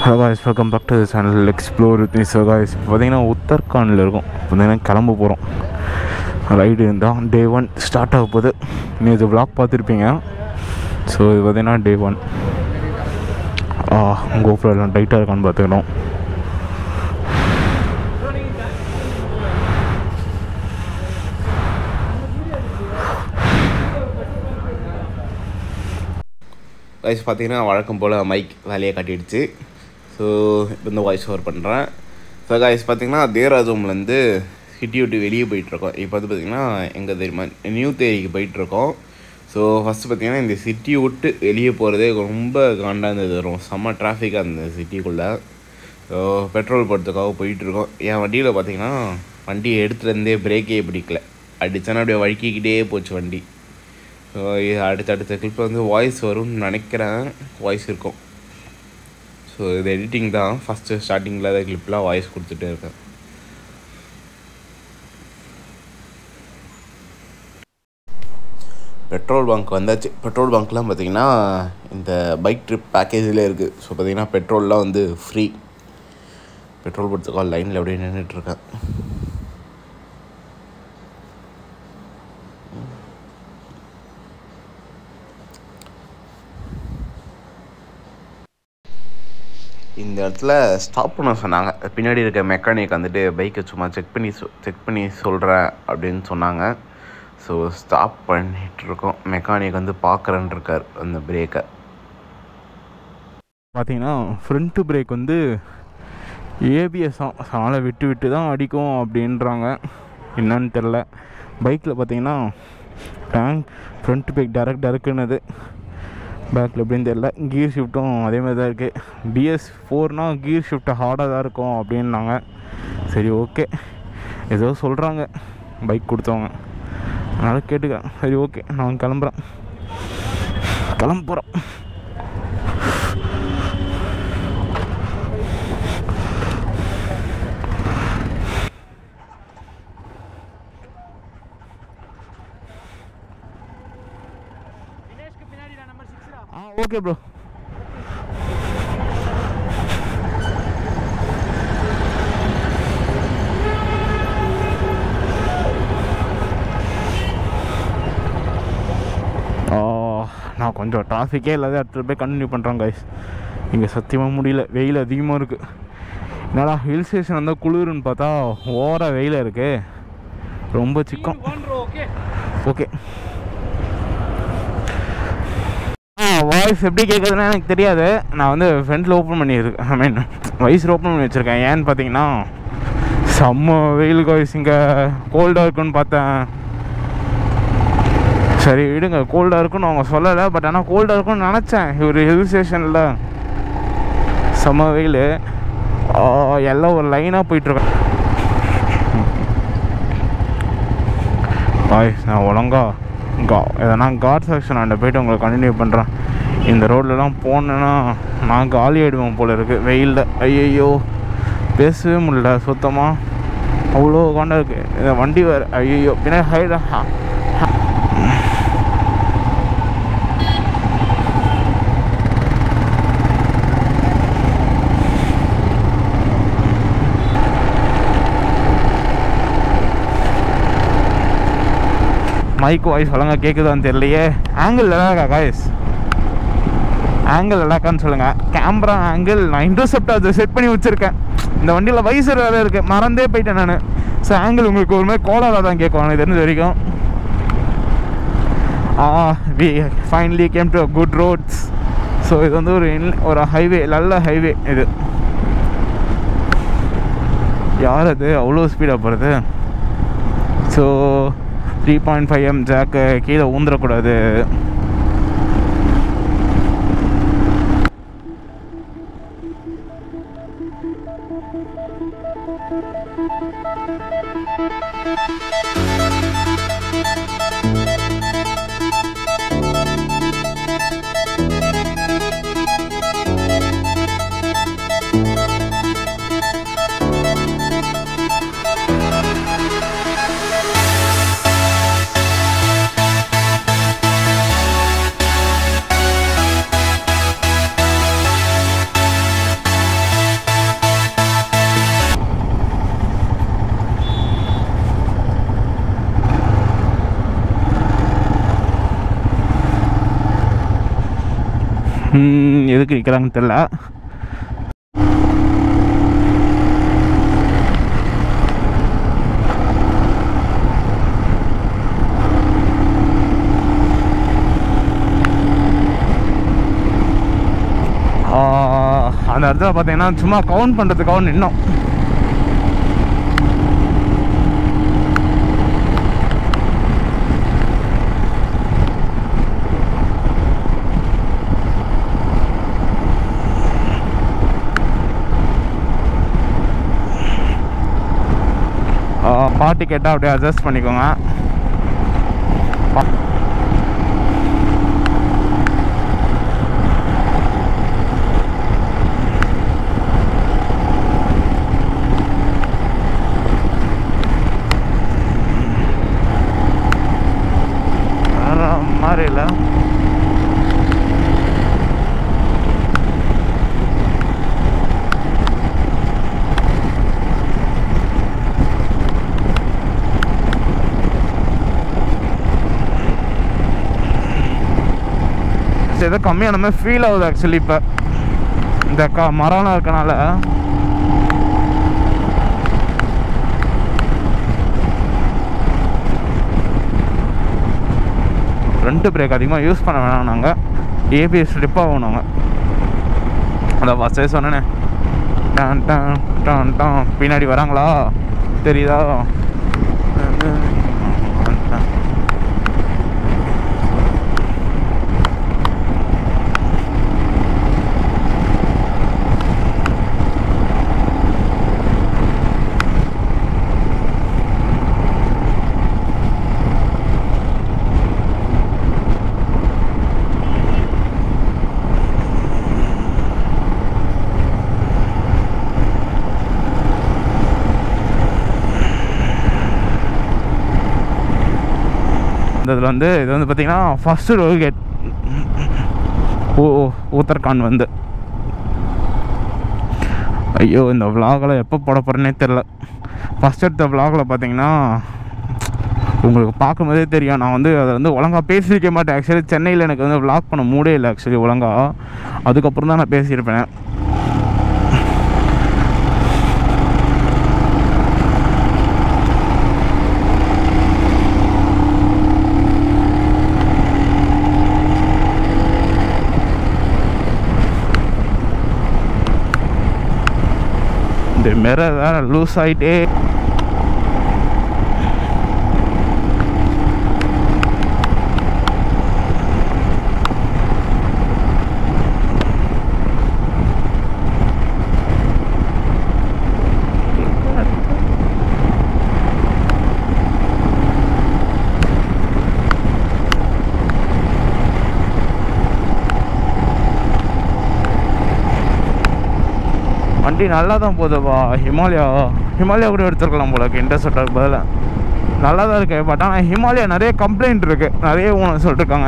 Hello guys welcome back to channel explore with me so guys இப்போ பார்த்தீங்கன்னா உத்தரகாண்டில் இருக்கும் இப்போ பார்த்தீங்கன்னா கிளம்ப போகிறோம் ரைடு இருந்தால் டே ஒன் ஸ்டார்ட் ஆக போகுது நேற்று vlog பார்த்துருப்பீங்க ஸோ இது பார்த்தீங்கன்னா டே ஒன் கோப்ரோ எல்லாம் டைட்டாக இருக்கான்னு பார்த்துக்கணும் வாய்ஸ் பார்த்தீங்கன்னா வழக்கம் போல் மைக் வேலையை காட்டிடுச்சு ஸோ இப்போ இந்த வாய்ஸ் ஓவர் பண்ணுறேன் ஸோ காய்ஸ் பார்த்தீங்கன்னா தேராஜோம்லேருந்து சிட்டி விட்டு வெளியே போயிட்டுருக்கோம் இப்போ வந்து பார்த்திங்கன்னா எங்கே தெரியுமா நியூ தேரிக்கு போயிட்டுருக்கோம் ஸோ ஃபஸ்ட்டு பார்த்தீங்கன்னா இந்த சிட்டியை விட்டு வெளியே போகிறதே ரொம்ப காண்டாக இருந்தது வரும் செம்ம டிராஃபிக்காக இருந்தது சிட்டிக்குள்ளே ஸோ பெட்ரோல் போடுறதுக்காக போயிட்டுருக்கோம் என் வண்டியில் பார்த்தீங்கன்னா வண்டியை எடுத்துலேருந்தே பிரேக்கே பிடிக்கல அடித்தானே அப்படியே வழுக்கிக்கிட்டே போச்சு வண்டி ஸோ இது அடுத்தடுத்த கிளிப்பில் வந்து வாய்ஸ் வரும்னு நினைக்கிறேன் வாய்ஸ் இருக்கும் ஸோ இது எடிட்டிங் தான் ஃபஸ்ட்டு ஸ்டார்டிங்கில் அதை கிளிப்லாம் வாய்ஸ் கொடுத்துட்டே இருக்கேன் பெட்ரோல் பங்க் வந்தாச்சு பெட்ரோல் பங்க்லாம் பார்த்தீங்கன்னா இந்த பைக் ட்ரிப் பேக்கேஜில் இருக்குது ஸோ பார்த்தீங்கன்னா பெட்ரோல்லாம் வந்து ஃப்ரீ பெட்ரோல் போடுறதுக்காக லைனில் அப்படியே நின்றுட்டுருக்கேன் இந்த இடத்துல ஸ்டாப் பண்ண சொன்னாங்க பின்னாடி இருக்க மெக்கானிக் வந்துட்டு பைக்கை சும்மா செக் பண்ணி செக் பண்ணி சொல்கிறேன் அப்படின்னு சொன்னாங்க ஸோ ஸ்டாப் பண்ணிட்டு இருக்கோம் மெக்கானிக் வந்து பார்க்குறேன்னு இருக்கார் அந்த பிரேக்கை பார்த்தீங்கன்னா ஃப்ரண்ட்டு பிரேக் வந்து ஏபிஎஸ் தான் அதனால் விட்டு விட்டு தான் அடிக்கும் அப்படின்றாங்க என்னன்னு தெரில பைக்கில் பார்த்தீங்கன்னா டேங்க் ஃப்ரண்ட் பிரேக் டேரக்ட் டேரக்டுனது பேக்கில் எப்படின்னு தெரில கியர் ஷிஃப்ட்டும் அதே மாதிரி தான் இருக்குது பிஎஸ் ஃபோர்னால் கியர் ஷிஃப்ட் ஹார்டாக தான் இருக்கும் அப்படின்னாங்க சரி ஓகே ஏதோ சொல்கிறாங்க பைக் கொடுத்தவங்க அதனால் கேட்டுக்கிறேன் சரி ஓகே நான் கிளம்புறேன் கிளம்ப போகிறோம் ஆ ஓகே ப்ரோ ஆ, நான் கொஞ்சம் டிராஃபிக்கே இல்லாத இடத்துல போய் கண்டினியூ பண்ணுறேன் கைஸ் இங்கே சத்தியமாக முடியல வெயில் அதிகமாக இருக்குது என்னடா ஹில் ஸ்டேஷன் வந்தால் குளிருன்னு பார்த்தா ஓவராக வெயிலாக இருக்கு ரொம்ப சிக்கம் ஓகே வாய்ஸ் எப்படி கேட்குறதுன்னு எனக்கு தெரியாது நான் வந்து ஃப்ரண்ட்டில் ஓப்பன் பண்ணியிருக்கேன் ஐ மீன் வயசில் ஓப்பன் பண்ணி வச்சுருக்கேன் ஏன்னு பார்த்தீங்கன்னா செம்ம வெயில் வாய்ஸ் இங்கே கோல்டாக இருக்குன்னு பார்த்தேன் சரி விடுங்க கோல்டாக இருக்குன்னு அவங்க சொல்லலை பட் ஆனால் கோல்டாக இருக்கும்னு நினச்சேன் ஒரு ஹில் ஸ்டேஷனில் செம்ம வெயில் எல்லாம் ஒரு லைனாக போயிட்டுருக்கேன் வாய்ஸ் நான் ஒழுங்கா கா எதனா காட் செக்ஷன் அண்ட போயிட்டு உங்களுக்கு கண்டினியூ பண்ணுறேன் இந்த ரோட்லலாம் போனேன்னா நான் காலி ஆகிடுவேன் போல இருக்குது வெயிலில் ஐயையோ பேசவே முடியல சுத்தமாக அவ்வளோ காண்டா இருக்குது இந்த வண்டி வேறு ஐயோ பின்னாடி ஹைட் மைக் வாய்ஸ் ஒழுங்கா கேட்குதான்னு தெரியலையே ஆங்கிள் இருக்கா காய்ஸ் ஆங்கிள் இல்லாக்கான்னு சொல்லுங்கள் கேமரா ஆங்கிள் நான் இன்டர்செப்ட் அதை செட் பண்ணி வச்சுருக்கேன் இந்த வண்டியில் வைசர் வேறு இருக்குது மறந்தே போயிட்டேன் நான் ஸோ ஆங்கிள் உங்களுக்கு ஒரு மாதிரி கோலாக தான் கேட்கும் எனக்கு தெரிஞ்ச வரைக்கும் ah we finally came to good roads so இது வந்து ஒரு இன் ஒரு ஹைவே நல்ல ஹைவே இது யார் அது அவ்வளோ ஸ்பீடாக போகிறது so three point five M jack கீழே ஊந்துடக்கூடாது ம், எதுக்கு நிற்கிறாங்கன்னு தெரில ஆ, அந்த இடத்துல பார்த்தீங்கன்னா சும்மா கவுண்ட் பண்ணுறதுக்காக நின்னோம் ஆ, பாட்டு கேட்டால் அப்படியே அட்ஜஸ்ட் பண்ணிக்கோங்க பா- வேற மாதிரி இல்லை ஏதோ கம்மியான மாதிரி ஃபீல் ஆகுது ஆக்சுவலி இப்போ இந்த க மரம்லாம் இருக்கனால ஃப்ரண்ட் பிரேக் அதிகமாக யூஸ் பண்ண வேணாம் நாங்கள் ஏபிஎஸ் ஸ்லிப் ஆகும் நாங்கள் அதான் ஃபஸ்ட்டே சொன்னேனே டான் டான் டான் டான் பின்னாடி வராங்களா தெரியுதா இந்த இதில் வந்து இது வந்து பார்த்தீங்கன்னா ஃபஸ்ட்டு ரோல் கேட் ஓ உத்தரகாண்ட் வந்து ஐயோ இந்த விலாகில் எப்போ போட போகிறேன்னே தெரில ஃபஸ்ட் எடுத்த விலாகில் பார்த்தீங்கன்னா உங்களுக்கு பார்க்கும்போதே தெரியும் நான் வந்து அதை வந்து ஒழுங்காக பேசியிருக்க மாட்டேன் ஆக்சுவலி சென்னையில் எனக்கு வந்து விலாக் பண்ண மூடே இல்லை ஆக்சுவலி ஒழுங்காக அதுக்கப்புறம் தான் நான் பேசியிருப்பேன் இந்த மிரர் வேற லூஸ் ஆகிட்டே வண்டி நல்லா தான் போகுதுப்பா ஹிமாலயா ஹிமாலயா கூட எடுத்துருக்கலாம் போல இன்டர்செப்டருக்கு பதிலாக நல்லா தான் இருக்கு பட் ஆனால் ஹிமாலயா நிறைய கம்ப்ளைண்ட் இருக்கு நிறைய ஊன சொல்லிட்டுருக்காங்க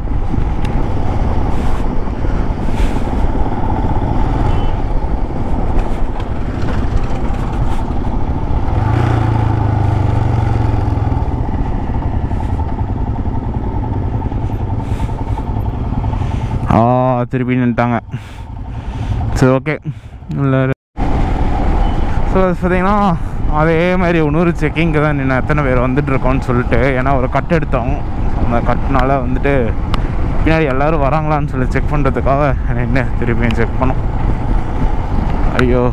ஆ திருப்பி நின்ட்டாங்க சரி ஓகே இல்லை ஸோ பார்த்தீங்கன்னா அதே மாதிரி இன்னொரு செக்கிங்க்கு தான் நின்று எத்தனை பேர் வந்துட்டு இருக்கோம்னு சொல்லிட்டு ஏன்னா ஒரு கட் எடுத்தோம் அந்த கட்னால வந்துட்டு பின்னாடி எல்லோரும் வராங்களான்னு சொல்லி செக் பண்ணுறதுக்காக நின்று திருப்பியும் செக் பண்ணோம் ஐயோ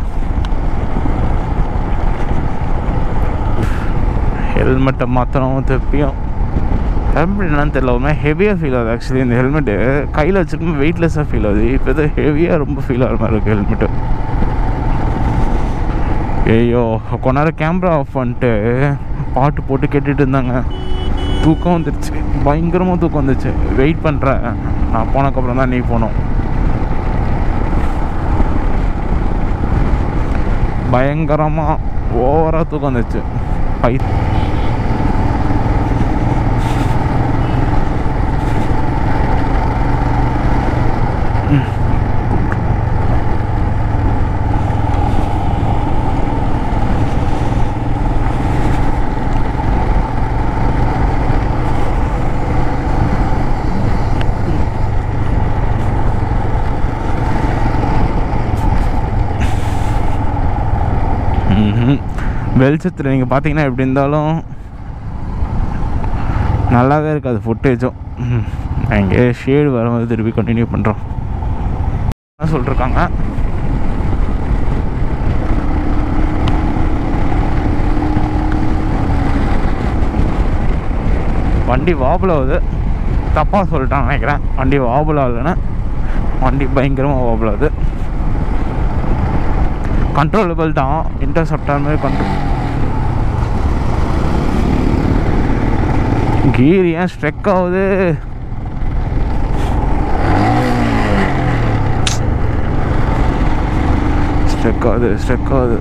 ஹெல்மெட்டை மாற்றணும் திருப்பியும் ஹெல்மெட் என்னன்னு தெரியல ஒரு மாதிரி ஹெவியாக ஃபீல் ஆகுது ஆக்சுவலி இந்த ஹெல்மெட்டு கையில் வச்சுக்கும் வெயிட்லெஸ்ஸாக ஃபீல் ஆகுது இப்போ எதோ ஹெவியாக ரொம்ப ஃபீல் ஆகிற மாதிரி இருக்குது ஹெல்மெட்டு ஐயோ கொஞ்ச நேரம் கேமரா ஆஃப் பண்ணிட்டு பாட்டு போட்டு கேட்டுட்டு இருந்தாங்க தூக்கம் வந்துருச்சு பயங்கரமாக தூக்கம் வந்துச்சு வெயிட் பண்ணுறேன் நான் போனதுக்கப்புறம் தான் நீ போனோம் பயங்கரமாக ஓவராக தூக்கம் வந்துச்சு பை வெளிச்சத்தில் நீங்கள் பார்த்தீங்கன்னா எப்படி இருந்தாலும் நல்லாவே இருக்காது ஃபுட்டேஜும் நான் இங்கே ஷேடு வரும்போது திருப்பி கண்டினியூ பண்ணுறோம் என்ன சொல்லிருக்காங்க வண்டி வாபுல் ஆகுது தப்பாக சொல்லிட்டான் நினைக்கிறேன் வண்டி வாபுல் ஆகலைன்னா வண்டி பயங்கரமாக வாபுல் ஆகுது கண்ட்ரோலபிள் தான் இன்டர்செப்டார் மாதிரி கண்ட்ரோல் கீர் ஏன் ஸ்ட்ரெக் ஆகுது ஸ்ட்ரெக் ஆகுது ஸ்ட்ரெக் ஆகுது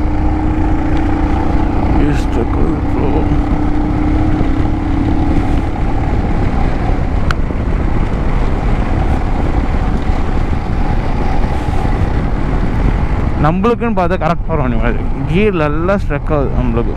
ஸ்ட்ரெக் ஆகுது ப்ரோ நம்மளுக்குன்னு பார்த்தா கரெக்டாக வரும் இனிமேல் கீர் நல்லா ஸ்ட்ரெக் ஆகுது நம்மளுக்கு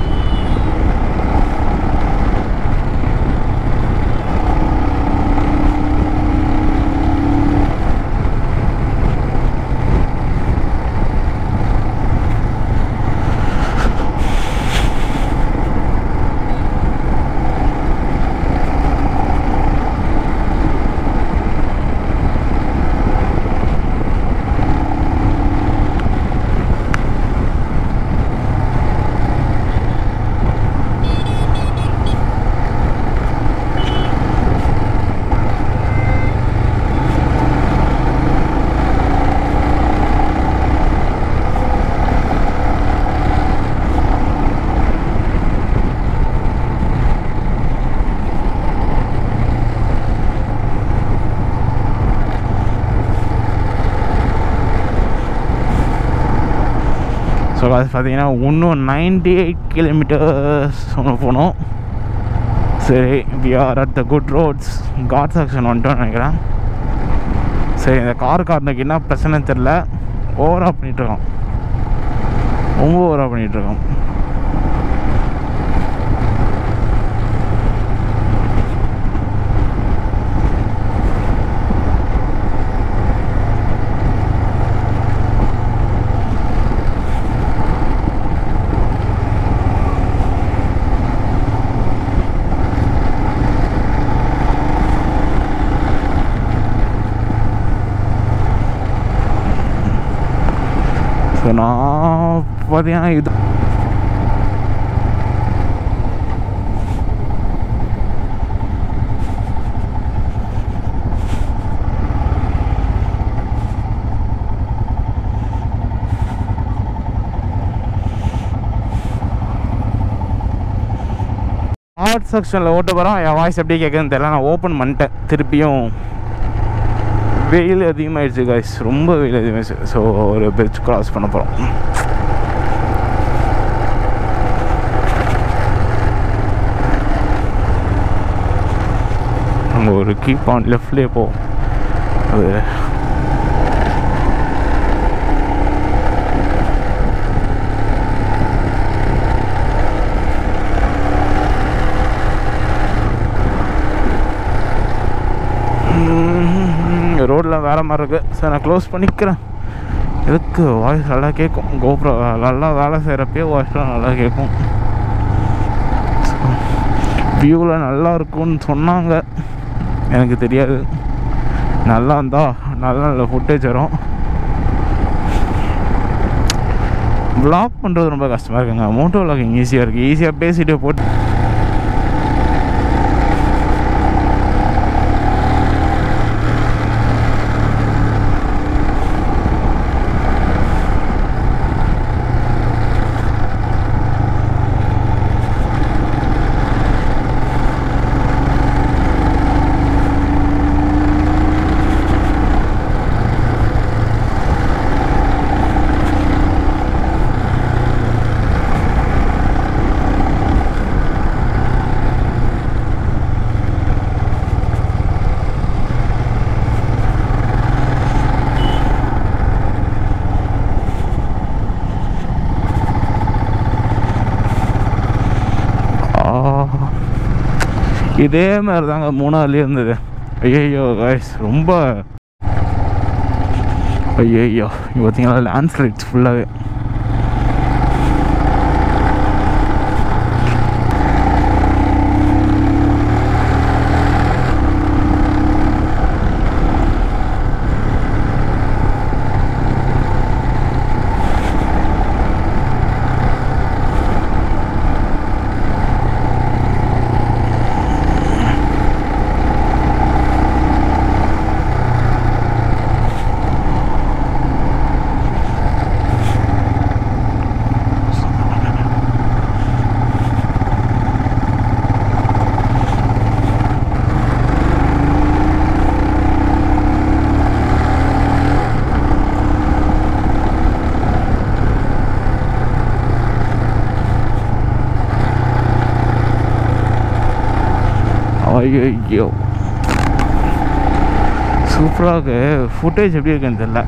ஸோ அது பார்த்தீங்கன்னா இன்னும் நைன்டி எயிட் கிலோமீட்டர்ஸ் ஒன்று போகணும் சரி we are at the good roads ghat section வந்துட்டோம்னு நினைக்கிறேன் சரி இந்த கார் காரனுக்கு என்ன பிரச்சனை தெரில ஓவராக பண்ணிகிட்ருக்கோம் ரொம்ப ஓவராக பண்ணிகிட்ருக்கோம் ஸோ நான் பார்த்தீங்கன்னா இது ஆர்ட் செக்ஷனில் ஓட்ட போகிறோம் என் வாய்ஸ் எப்படி கேட்குதுன்னு தெரியல நான் ஓப்பன் பண்ணிட்டேன் திருப்பியும் வெயில் அதிகமாகிடுச்சு காய்ஸ் ரொம்ப வெயில் அதிகமாகிடுச்சு ஸோ ஒரு பிரிட்ஜ் கிராஸ் பண்ண போகிறோம் அங்கே ஒரு கீப் ஆன் லெஃப்ட்லேயே போ அது ரோடில் வேறு மாதிரி இருக்குது சார் நான் க்ளோஸ் பண்ணிக்கிறேன் எதுக்கு வாய்ஸ் நல்லா கேட்கும் கோபுரம் நல்லா வேலை செய்கிறப்பயே வாய்ஸ்லாம் நல்லா கேட்கும் வியூவில் நல்லா இருக்கும்னு சொன்னாங்க எனக்கு தெரியாது நல்லா இருந்தா நல்ல நல்ல ஃபுட்டேஜ் வரும் வ்ளாக் பண்ணுறது ரொம்ப கஷ்டமாக இருக்குங்க மோட்டோ விளாகிங் ஈஸியாக இருக்குது ஈஸியாக பேசிட்டு போட்டு இதே மாதிரி தாங்க மூணாவதுலேயே இருந்தது ஐயோ கைஸ் ரொம்ப ஐயோ இங்கே பார்த்தீங்கன்னா லேண்ட்ஸ்லைட்ஸ் ஃபுல்லாகவே ஐயோ சூப்பராக இருக்கு ஃபுட்டேஜ் எப்படி இருக்குன்னு தெரில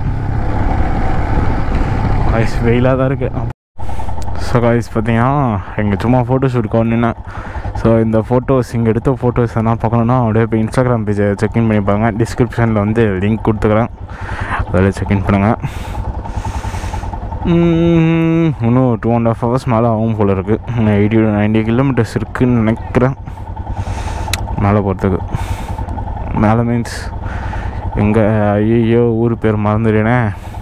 காய்ஸ் வெயிலாக தான் இருக்குது ஸோ காய்ஸ் பார்த்தீங்கன்னா எங்கே சும்மா ஃபோட்டோ ஷூட் நின்னேன் ஸோ இந்த ஃபோட்டோஸ் இங்கே எடுத்த ஃபோட்டோஸ் எல்லாம் பார்க்கணுன்னா அப்படியே போய் இன்ஸ்டாகிராம் பேஜை செக்இன் பண்ணி பாருங்க டிஸ்கிரிப்ஷனில் வந்து லிங்க் கொடுத்துக்கிறேன் அதில் செக்இன் பண்ணுங்கள் ம், இன்னும் டூ அண்ட் ஹாஃப் ஹவர்ஸ் மேலே ஆகும் போல் இருக்குது இன்னும் எயிட்டி நைன்டி கிலோமீட்டர்ஸ் இருக்குதுன்னு நினைக்கிறேன் மேலே போகிறதுக்கு மேலே மீன்ஸ் எங்கே ஐயோ ஊர் பேர் மறந்துடுறேனே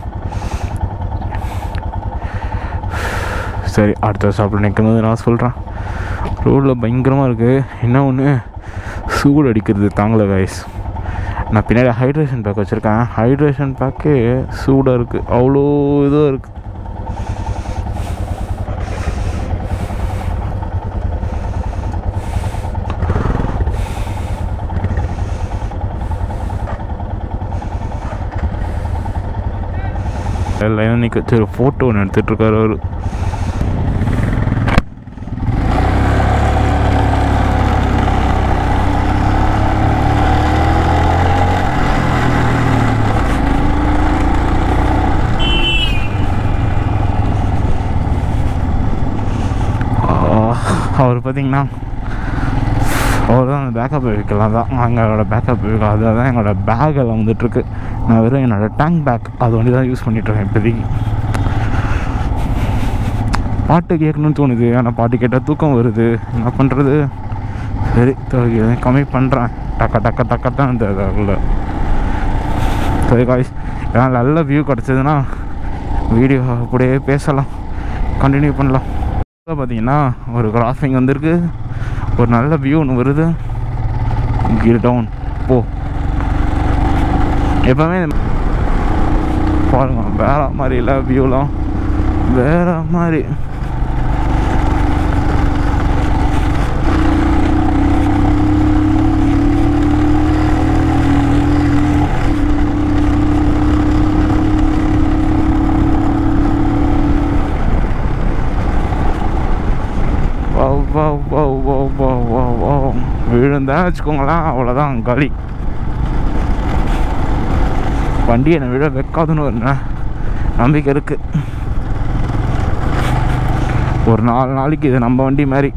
சரி அடுத்த ஸ்டாப்பில் நிற்கும்போது நான் சொல்கிறேன் ரோடில் பயங்கரமாக இருக்குது என்ன ஒன்று சூடு அடிக்கிறது தாங்கலை கைஸ் நான் பின்னாடி ஹைட்ரேஷன் பேக் வச்சுருக்கேன் ஹைட்ரேஷன் பேக்கே சூடாக இருக்குது அவ்வளோ இதாக இருக்குது லைனாக நிற்க வச்சு ஒரு ஃபோட்டோ ஒன்று எடுத்துகிட்ருக்காரு அவர் அவர் பார்த்தீங்கன்னா அவர் தான் அந்த பேக்கப் வெஹிக்கிளாக தான் எங்களோட பேக்கப் வெஹிக்கிள் அதில் தான் எங்களோட பேக் எல்லாம் வந்துட்டுருக்கு நான் வெறும் என்னோடய டேங்க் பேக் அது வண்டி தான் யூஸ் பண்ணிகிட்ருக்கேன் இப்போதைக்கு பாட்டு கேட்கணும்னு தோணுது ஆனால் பாட்டு கேட்டால் தூக்கம் வருது என்ன பண்ணுறது சரி தோ- கம்மி பண்ணுறேன் டக்க டக்க டக்க தான் இந்த இதில் சரி காய்ஸ் ஏன்னா நல்ல வியூ கிடச்சதுன்னா வீடியோ அப்படியே பேசலாம் கண்டினியூ பண்ணலாம் பார்த்தீங்கன்னா ஒரு கிராசிங் வந்திருக்கு ஒரு நல்ல வியூ ஒன்று வருது கீர் டவுன் போ எப்போவுமே பாருங்க வேற மாதிரி இல்லை வியூலாம் வேற மாதிரி வவ் வவ் வவ் வவ் வவ் வவ் வவ். விழுந்தா வச்சுக்கோங்களேன் அவ்வளோதான் களி வண்டி என்னை விழ வைக்காதுன்னு ஒரு ந- நம்பிக்கை இருக்குது ஒரு நாலு நாளைக்கு இது நம்ம வண்டி மாதிரி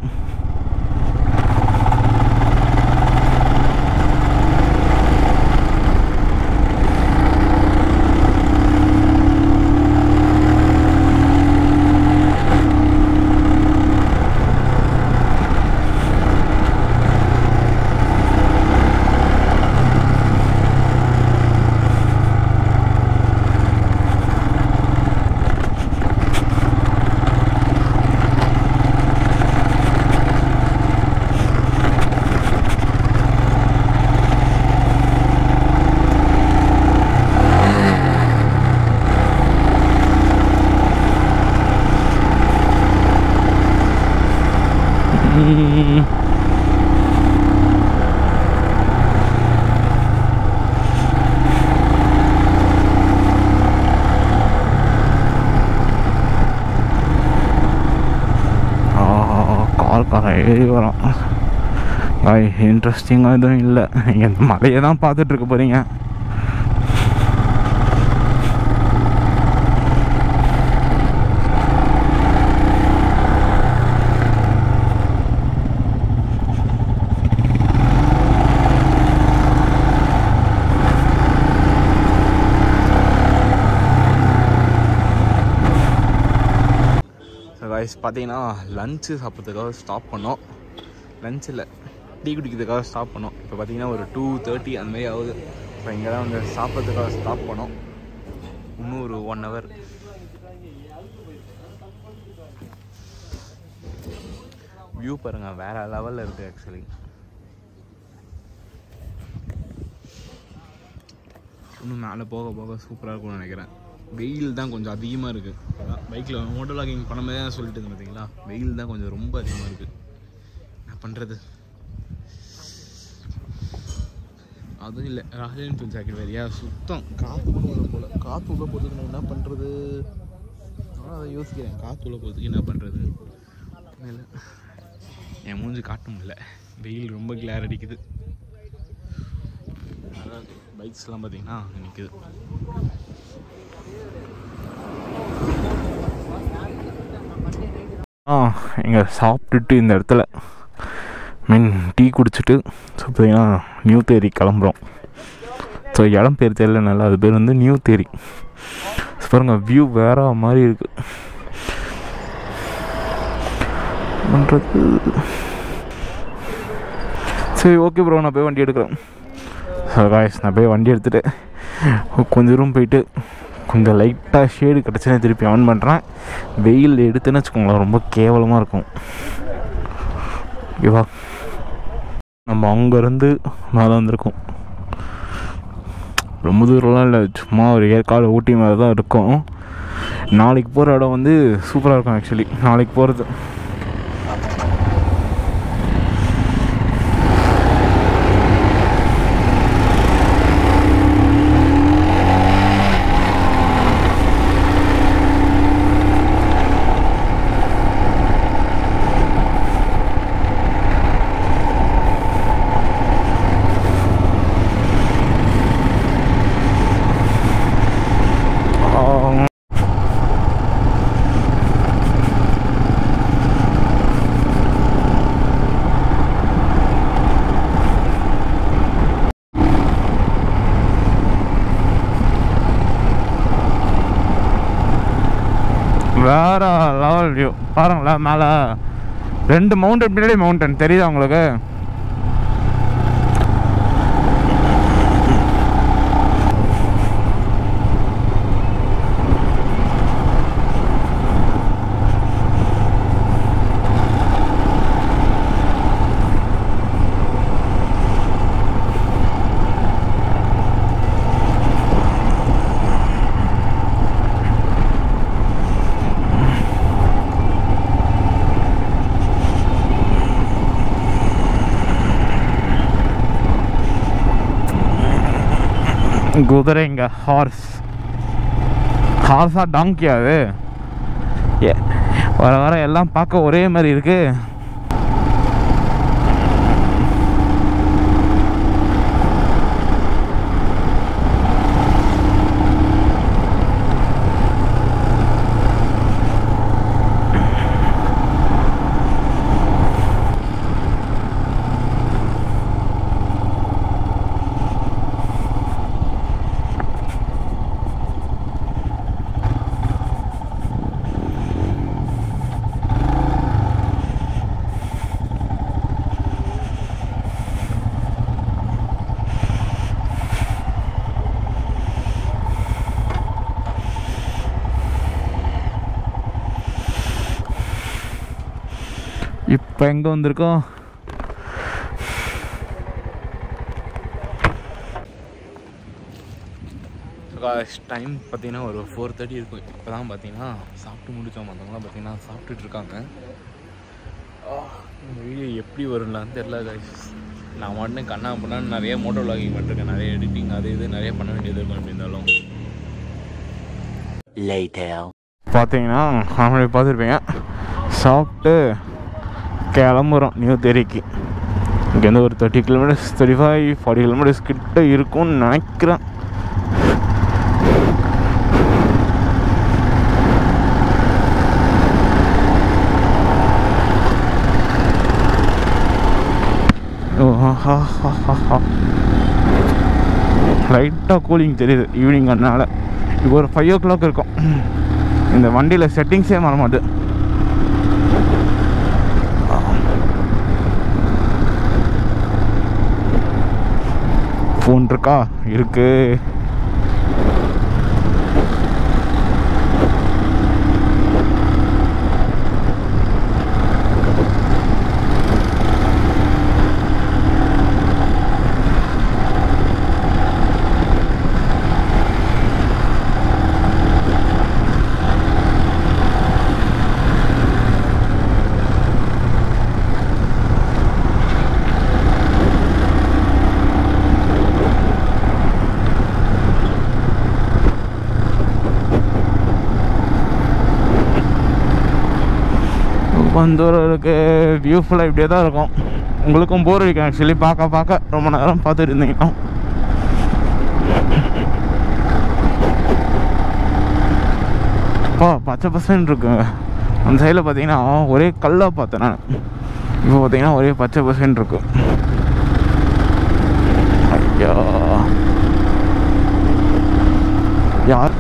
ம். ஆ, கார்காரன் ஏறி வரோம் பாய் இன்ட்ரெஸ்டிங்காக எதுவும் இல்லை நீங்கள் இந்த மலையை தான் பார்த்துட்டு இருக்க போகிறீங்க ஸோ காய்ஸ் பார்த்தீங்கன்னா லஞ்சு சாப்பிட்றதுக்காக ஸ்டாப் பண்ணோம் லஞ்ச் இல்லை டீ குடிக்கிறதுக்காக ஸ்டாப் பண்ணோம் இப்போ பார்த்தீங்கன்னா ஒரு டூ தேர்ட்டி அந்த மாதிரி ஆகுது இப்போ இங்கே தான் வந்து சாப்பிட்றதுக்காக ஸ்டாப் பண்ணோம் இன்னும் ஒரு ஒன் ஹவர் வியூ பாருங்கள் வேறு லெவலில் இருக்குது ஆக்சுவலி இன்னும் மேலே போக போக சூப்பராக இருக்கும்னு நினைக்கிறேன் வெயில் தான் கொஞ்சம் அதிகமாக இருக்குது பைக்கில் மோட்டோ லாகிங் பண்ணும்போதே தான் சொல்லிட்டு இருந்தேன் பார்த்தீங்களா வெயில் தான் கொஞ்சம் ரொம்ப அதிகமாக இருக்குது என்ன பண்ணுறது அதுவும் இல்லை ராயல் என்ஃபீல்ட் ஜாக்கெட் வேறையா சுத்தம் காற்று கூட உள்ள போல காற்று உள்ள போகிறதுக்கு நான் என்ன பண்ணுறது நான் அதை யோசிக்கிறேன் காற்று உள்ள போகிறதுக்கு என்ன பண்ணுறது இல்லை என் மூஞ்சி காட்ட முடியல வெயில் ரொம்ப கிளார் அடிக்குது பைக்ஸ்லாம் பார்த்தீங்கன்னா நிற்குது ஆ இங்கே சாப்பிட்டுட்டு இந்த இடத்துல மீன் டீ குடிச்சிட்டு ஸோ பார்த்தீங்கன்னா நியூ தேரி கிளம்புறோம் ஸோ இடம் பேர் தெரியல நல்லா அது பேர் வந்து நியூ தேரி பாருங்க வியூ வேற மாதிரி இருக்கு பண்ணுறது சரி ஓகே ப்ரோ நான் போய் வண்டி எடுக்கிறேன் ஸோ காய்ஸ் நான் போய் வண்டி எடுத்துகிட்டு கொஞ்ச தூரம் போயிட்டு கொஞ்சம் லைட்டாக ஷேடு கிடச்சுன்னா திருப்பி ஆன் பண்ணுறேன் வெயில் எடுத்துன்னு வச்சுக்கோங்களேன் ரொம்ப கேவலமாக இருக்கும் ஓகேவா நம்ம அங்கேருந்து மேலே வந்திருக்கோம் ரொம்ப தூரம்லாம் இல்லை சும்மா ஒரு ஏற்காடு ஊட்டி மாதிரி தான் இருக்கும் நாளைக்கு போகிற இடம் வந்து சூப்பராக இருக்கும் ஆக்சுவலி நாளைக்கு போகிறது வேற லெவல் வியூ பாருங்களேன் மேலே ரெண்டு மவுண்டன் பின்னாடி மவுண்டன் தெரியுதா உங்களுக்கு குதிரைங்க ஹார்ஸ் ஹார்ஸா டாங்கியா அது ஏ வர வர எல்லாம் பார்க்க ஒரே மாதிரி இருக்கு இப்போ எங்கே வந்திருக்கோம் டைம் பார்த்தீங்கன்னா ஒரு ஃபோர் தேர்ட்டி இருக்கும் இப்போ தான் பார்த்தீங்கன்னா சாப்பிட்டு முடித்தோம் மற்றவங்களாம் பார்த்தீங்கன்னா சாப்பிட்டுட்டு இருக்காங்க ஆ, இந்த வீடியோ எப்படி வரும்லான்னு தெரில guys. நான் மட்டும் கண்ணா பண்ணான்னு நிறைய மோட்டோ vlogging பண்ணிருக்கேன் நிறைய எடிட்டிங் அது இது நிறைய பண்ண வேண்டியது இருக்கும் எப்படி இருந்தாலும் Later. பார்த்தீங்கன்னா ஆல்ரெடி பார்த்துருப்பீங்க சாப்பிட்டு கிளம்புறோம் நியூ தெரிக்கு இங்கேருந்து ஒரு thirty kilometres thirty five forty kilometres கிட்ட இருக்கும்னு நினைக்கிறேன் லைட்டாக கூலிங் தெரியுது ஈவினிங் அதனால இப்போ ஒரு ஃபைவ் ஓ கிளாக் இருக்கும் இந்த வண்டியில் செட்டிங்ஸே மாற மாட்டுது ஃபோன் இருக்கா இருக்கு திருப்பந்தூர் இருக்கு வியூ ஃபுல்லாக இப்படியே தான் இருக்கும் உங்களுக்கும் போர் அடிக்கும் ஆக்சுவலி பார்க்க பார்க்க ரொம்ப நேரம் பார்த்துட்டு இருந்தீங்கன்னா அப்பா பச்சை பசன்னு இருக்குங்க அந்த சைடில் பார்த்தீங்கன்னா ஒரே கல்லாக பார்த்தேன் நான் இப்போ பார்த்தீங்கன்னா ஒரே பச்சை பசன்னு இருக்கு ஐயா யார்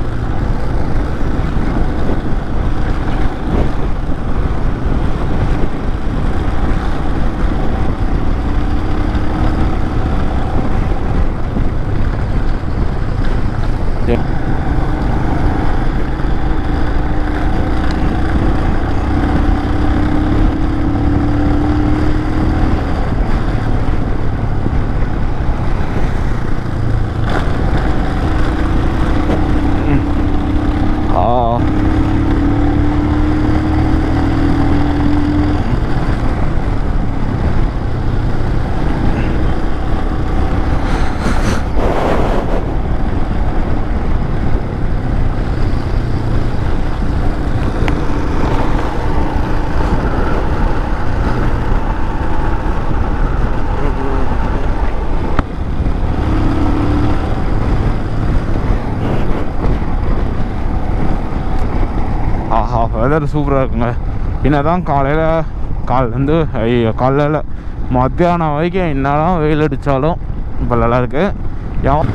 ஆ ஆஹா வெதர் சூப்பராக இருக்குங்க என்ன தான் காலையில் காலேருந்து ஐயோ காலையில் மத்தியானம் வரைக்கும் என்னதான் வெயில் அடித்தாலும் இப்போ நல்லா இருக்கு யா-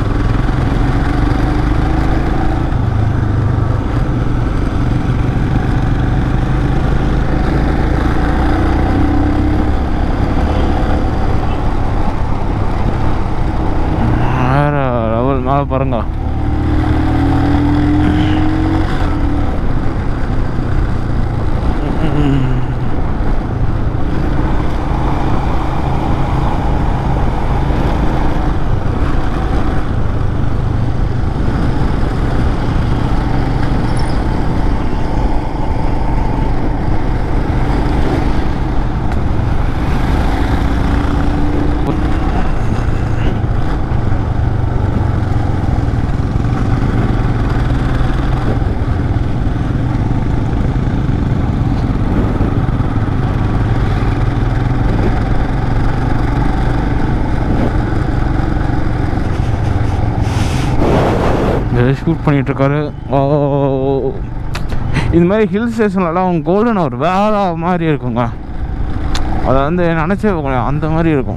வேற லெவல் மேலே பாருங்க ஷூட் பண்ணிகிட்ருக்காரு ஓ இது மாதிரி ஹில் ஸ்டேஷன்லலாம் கோல்டன் ஒரு வேற மாதிரி இருக்குங்க அதை வந்து நினச்சே பார்க்க முடியாது. அந்த மாதிரி இருக்கும்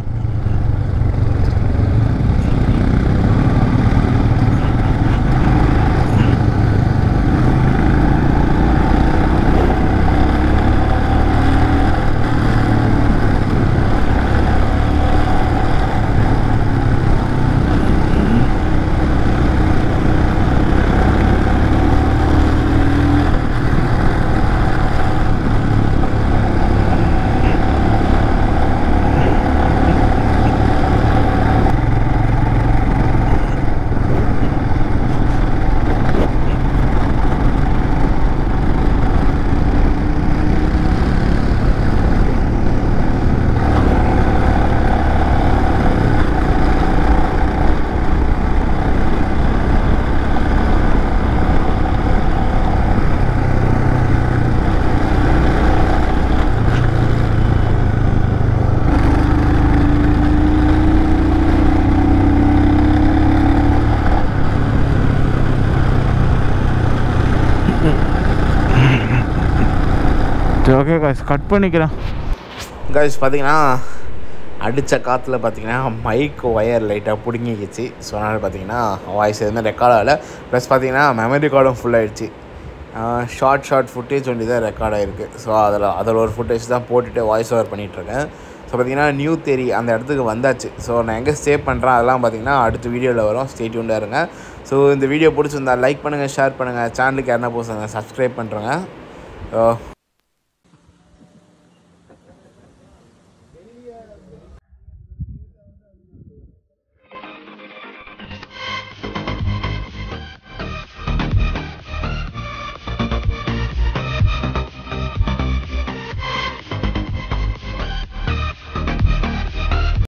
சரி ஓகே காய்ஸ் கட் பண்ணிக்கிறேன் கைஸ் பார்த்தீங்கன்னா அடித்த காற்றுல பார்த்தீங்கன்னா மைக் ஒயர் லைட்டாக பிடுங்கிக்கிச்சு ஸோ அதனால் பார்த்தீங்கன்னா வாய்ஸ் எதுவுமே ரெக்கார்ட் ஆகலை ப்ளஸ் பார்த்தீங்கன்னா மெமரி கார்டும் ஃபுல் ஆயிடுச்சு ஷார்ட் ஷார்ட் ஃபுட்டேஜ் ஒண்டி தான் ரெக்கார்ட் ஆகிருக்கு ஸோ அதில் அதில் ஒரு ஃபுட்டேஜ் தான் போட்டுட்டு வாய்ஸ் ஓவர் பண்ணிகிட்ருக்கேன் ஸோ பார்த்தீங்கன்னா நியூ தேரி அந்த இடத்துக்கு வந்தாச்சு ஸோ நான் எங்கே ஸ்டே பண்ணுறேன் அதெல்லாம் பார்த்தீங்கன்னா அடுத்த வீடியோவில் வரும் ஸ்டேட்யூண்டாக இருங்க ஸோ இந்த வீடியோ பிடிச்சிருந்தா லைக் பண்ணுங்கள் ஷேர் பண்ணுங்கள் சேனலுக்கு யாருன்னா போசாங்க சப்ஸ்கிரைப் பண்ணுறேங்க